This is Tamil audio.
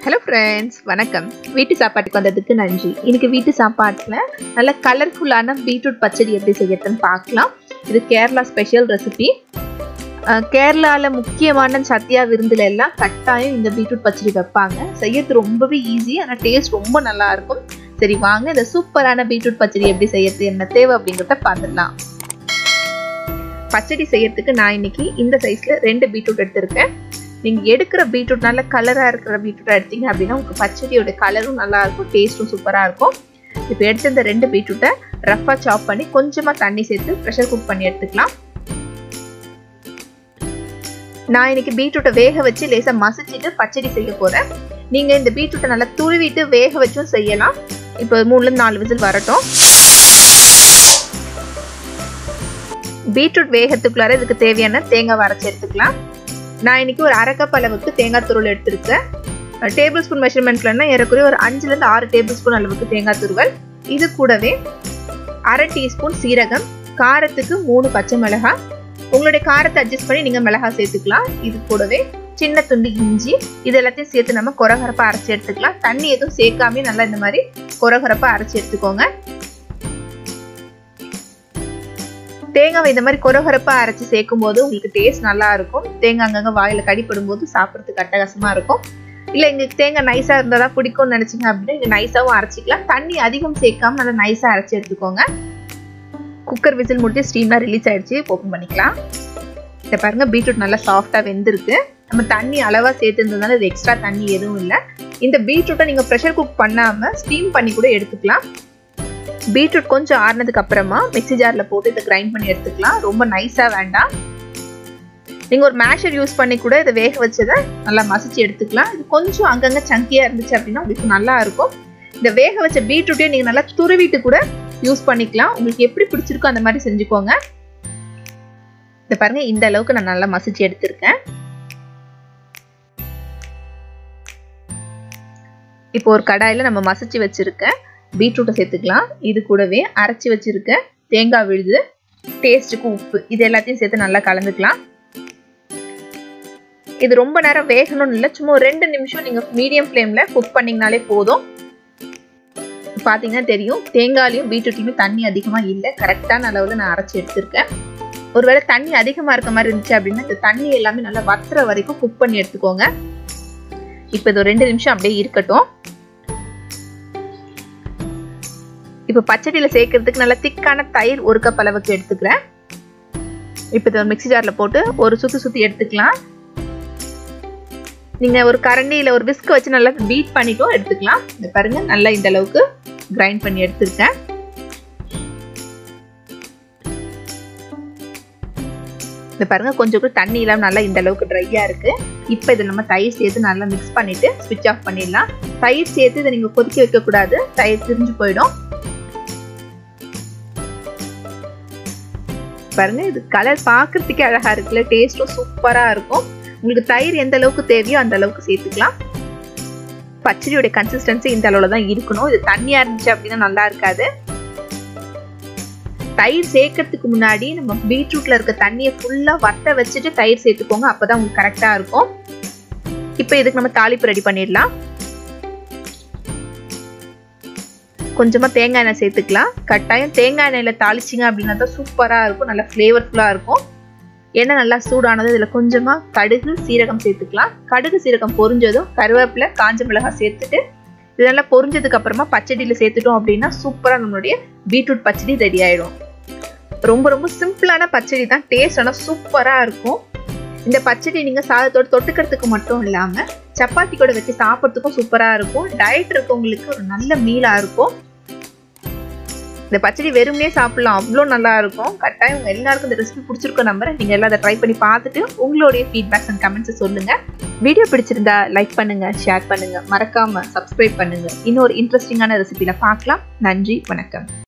ஹலோ ஃப்ரெண்ட்ஸ் வணக்கம் வீட்டு சாப்பாட்டுக்கு வந்ததுக்கு நன்றி இன்னைக்கு வீட்டு சாப்பாட்டில் நல்ல கலர்ஃபுல்லான பீட்ரூட் பச்சடி எப்படி செய்யறதுன்னு பார்க்கலாம் இது கேரளா ஸ்பெஷல் ரெசிபி கேரளாவில் முக்கியமான சத்யா விருந்துல எல்லாம் கட்டாயம் இந்த பீட்ரூட் பச்சடி வைப்பாங்க செய்யறது ரொம்பவே ஈஸி ஆனால் டேஸ்ட் ரொம்ப நல்லா இருக்கும் சரி வாங்க இந்த சூப்பரான பீட்ரூட் பச்சடி எப்படி செய்யறது என்ன தேவை அப்படிங்கிறத பார்த்துடலாம் பச்சடி செய்யறதுக்கு நான் இன்னைக்கு இந்த சைஸ்ல ரெண்டு பீட்ரூட் எடுத்திருக்கேன் நீங்கள் எடுக்கிற பீட்ரூட் நல்ல கலராக இருக்கிற பீட்ரூட் எடுத்தீங்க அப்படின்னா உங்களுக்கு பச்சடியோட கலரும் நல்லா இருக்கும் டேஸ்ட்டும் சூப்பராக இருக்கும் இப்போ எடுத்த இந்த ரெண்டு பீட்ரூட்டை ரஃபாக சாப் பண்ணி கொஞ்சமாக தண்ணி சேர்த்து ப்ரெஷர் குக் பண்ணி எடுத்துக்கலாம் நான் இன்னைக்கு பீட்ரூட்டை வேக வச்சு லேசாக மசிச்சுட்டு பச்சடி செய்ய போகிறேன் நீங்கள் இந்த பீட்ரூட்டை நல்லா துருவிட்டு வேக வச்சும் செய்யலாம் இப்போ மூணுலேருந்து நாலு விசில் வரட்டும் பீட்ரூட் வேகத்துக்குள்ளார இதுக்கு தேவையான தேங்காய் வரைச்சி எடுத்துக்கலாம் நான் இன்னைக்கு ஒரு அரை கப் அளவுக்கு தேங்காய் துருவல் எடுத்திருக்கேன் டேபிள் ஸ்பூன் மெஷர்மெண்ட்லன்னா ஏறக்குறைய ஒரு அஞ்சுலேருந்து ஆறு டேபிள் ஸ்பூன் அளவுக்கு தேங்காய் துருவல் இது கூடவே அரை டீஸ்பூன் சீரகம் காரத்துக்கு மூணு பச்சை மிளகாய் உங்களுடைய காரத்தை அட்ஜஸ்ட் பண்ணி நீங்கள் மிளகாய் சேர்த்துக்கலாம் இது கூடவே சின்ன துண்டு இஞ்சி இது எல்லாத்தையும் சேர்த்து நம்ம கொரகரப்பாக அரைச்சி எடுத்துக்கலாம் தண்ணி எதுவும் சேர்க்காம நல்லா இந்த மாதிரி கொரகரப்பாக அரைச்சி எடுத்துக்கோங்க தேங்காவை இந்த மாதிரி கொரகொரப்பாக அரைச்சி சேர்க்கும் போது உங்களுக்கு டேஸ்ட் நல்லா இருக்கும் தேங்காய் அங்கங்கே வாயில் கடிப்படும் போது சாப்பிட்றதுக்கு அட்டகாசமாக இருக்கும் இல்லை எங்களுக்கு தேங்காய் நைஸாக இருந்தால் தான் பிடிக்கும்னு நினச்சிங்க அப்படின்னா இங்கே நைஸாகவும் அரைச்சிக்கலாம் தண்ணி அதிகம் சேர்க்காம நல்லா நைஸாக அரைச்சி எடுத்துக்கோங்க குக்கர் விசில் முடிச்சு ஸ்டீம்லாம் ரிலீஸ் ஆகிடுச்சு ஓப்பன் பண்ணிக்கலாம் இதை பாருங்கள் பீட்ரூட் நல்லா சாஃப்டாக வெந்திருக்கு நம்ம தண்ணி அளவாக சேர்த்துருந்ததுனால இது எக்ஸ்ட்ரா தண்ணி எதுவும் இல்லை இந்த பீட்ரூட்டை நீங்கள் ப்ரெஷர் குக் பண்ணாமல் ஸ்டீம் பண்ணி கூட எடுத்துக்கலாம் பீட்ரூட் கொஞ்சம் ஆறுனதுக்கு அப்புறமா மிக்சி ஜாரில் போட்டு இதை கிரைண்ட் பண்ணி எடுத்துக்கலாம் ரொம்ப நைஸாக வேண்டாம் நீங்கள் ஒரு மேஷர் யூஸ் பண்ணி கூட இதை வேக வச்சதை நல்லா மசிச்சு எடுத்துக்கலாம் இது கொஞ்சம் அங்கங்கே சங்கியாக இருந்துச்சு அப்படின்னா உங்களுக்கு நல்லா இருக்கும் இந்த வேக வச்ச பீட்ரூட்டையும் நீங்கள் நல்லா துருவிட்டு கூட யூஸ் பண்ணிக்கலாம் உங்களுக்கு எப்படி பிடிச்சிருக்கோ அந்த மாதிரி செஞ்சுக்கோங்க இதை பாருங்கள் இந்த அளவுக்கு நான் நல்லா மசிச்சு எடுத்திருக்கேன் இப்போ ஒரு கடாயில் நம்ம மசிச்சு வச்சுருக்கேன் பீட்ரூட்டை சேர்த்துக்கலாம் இது கூடவே அரைச்சி வச்சிருக்க தேங்காய் விழுது டேஸ்ட்டுக்கு உப்பு இது எல்லாத்தையும் சேர்த்து நல்லா கலந்துக்கலாம் இது ரொம்ப நேரம் வேகணும்னு இல்லை சும்மா ஒரு ரெண்டு நிமிஷம் நீங்கள் மீடியம் ஃப்ளேமில் குக் பண்ணிங்கனாலே போதும் பார்த்தீங்கன்னா தெரியும் தேங்காயிலையும் பீட்ரூட்லையுமே தண்ணி அதிகமாக இல்லை கரெக்டான அளவில் நான் அரைச்சி எடுத்திருக்கேன் ஒருவேளை தண்ணி அதிகமாக இருக்க மாதிரி இருந்துச்சு அப்படின்னா இந்த தண்ணி எல்லாமே நல்லா வத்துற வரைக்கும் குக் பண்ணி எடுத்துக்கோங்க இப்போ இது ஒரு ரெண்டு நிமிஷம் அப்படியே இருக்கட்டும் இப்போ பச்சடியில் சேர்க்கறதுக்கு நல்ல திக்கான தயிர் ஒரு கப் அளவுக்கு எடுத்துக்கிறேன் இப்போ இதை மிக்சி ஜாரில் போட்டு ஒரு சுற்றி சுற்றி எடுத்துக்கலாம் நீங்கள் ஒரு கரண்டியில் ஒரு விஸ்க் வச்சு நல்லா பீட் பண்ணிட்டும் எடுத்துக்கலாம் இந்த பாருங்கள் நல்லா இந்த அளவுக்கு கிரைண்ட் பண்ணி எடுத்துருக்கேன் இந்த பாருங்கள் கொஞ்சம் கூட தண்ணி இல்லாமல் நல்லா இந்த அளவுக்கு ட்ரையாக இருக்குது இப்போ இதை நம்ம தயிர் சேர்த்து நல்லா மிக்ஸ் பண்ணிவிட்டு ஸ்விட்ச் ஆஃப் பண்ணிடலாம் தயிர் சேர்த்து இதை நீங்கள் கொதிக்க வைக்கக்கூடாது தயிர் திரிஞ்சு போயிடும் பாருங்க இது கலர் பார்க்கறதுக்கே அழகா இருக்குல்ல டேஸ்ட்டும் சூப்பரா இருக்கும் உங்களுக்கு தயிர் எந்த அளவுக்கு தேவையோ அந்த அளவுக்கு சேர்த்துக்கலாம் பச்சடியோட கன்சிஸ்டன்சி இந்த அளவுல தான் இருக்கணும் இது தண்ணியா இருந்துச்சு அப்படின்னா நல்லா இருக்காது தயிர் சேர்க்கறதுக்கு முன்னாடி நம்ம பீட்ரூட்ல இருக்க தண்ணியை ஃபுல்லா வத்த வச்சுட்டு தயிர் சேர்த்துக்கோங்க அப்பதான் உங்களுக்கு கரெக்டா இருக்கும் இப்போ இதுக்கு நம்ம தாளிப்பு ரெடி பண்ணிடலாம் கொஞ்சமாக தேங்காய் எண்ணெய் சேர்த்துக்கலாம் கட்டாயம் தேங்காய் எண்ணெயில் தாளிச்சிங்க அப்படின்னா தான் சூப்பராக இருக்கும் நல்லா ஃப்ளேவர்ஃபுல்லாக இருக்கும் எண்ணெய் நல்லா சூடானது இதில் கொஞ்சமாக கடுகு சீரகம் சேர்த்துக்கலாம் கடுகு சீரகம் பொரிஞ்சதும் கருவேப்பிலை காஞ்ச மிளகாய் சேர்த்துட்டு இது நல்லா பொரிஞ்சதுக்கு அப்புறமா பச்சடியில் சேர்த்துட்டோம் அப்படின்னா சூப்பராக நம்மளுடைய பீட்ரூட் பச்சடி ரெடி ஆகிடும் ரொம்ப ரொம்ப சிம்பிளான பச்சடி தான் டேஸ்ட் ஆனால் சூப்பராக இருக்கும் இந்த பச்சடி நீங்கள் சாதத்தோடு தொட்டுக்கிறதுக்கு மட்டும் இல்லாமல் சப்பாத்தி கூட வச்சு சாப்பிட்றதுக்கும் சூப்பராக இருக்கும் டயட் இருக்கவங்களுக்கு ஒரு நல்ல மீலாக இருக்கும் இந்த பச்சடி வெறுமனே சாப்பிடலாம் அவ்வளோ நல்லா இருக்கும் கட்டாயம் உங்கள் எல்லாருக்கும் இந்த ரெசிபி பிடிச்சிருக்கோம் நம்புறேன் நீங்கள் எல்லாம் அதை ட்ரை பண்ணி பார்த்துட்டு உங்களுடைய ஃபீட்பேக்ஸ் அண்ட் கமெண்ட்ஸை சொல்லுங்கள் வீடியோ பிடிச்சிருந்தா லைக் பண்ணுங்கள் ஷேர் பண்ணுங்கள் மறக்காமல் சப்ஸ்கிரைப் பண்ணுங்கள் இன்னொரு இன்ட்ரெஸ்டிங்கான ரெசிபியில் பார்க்கலாம் நன்றி வணக்கம்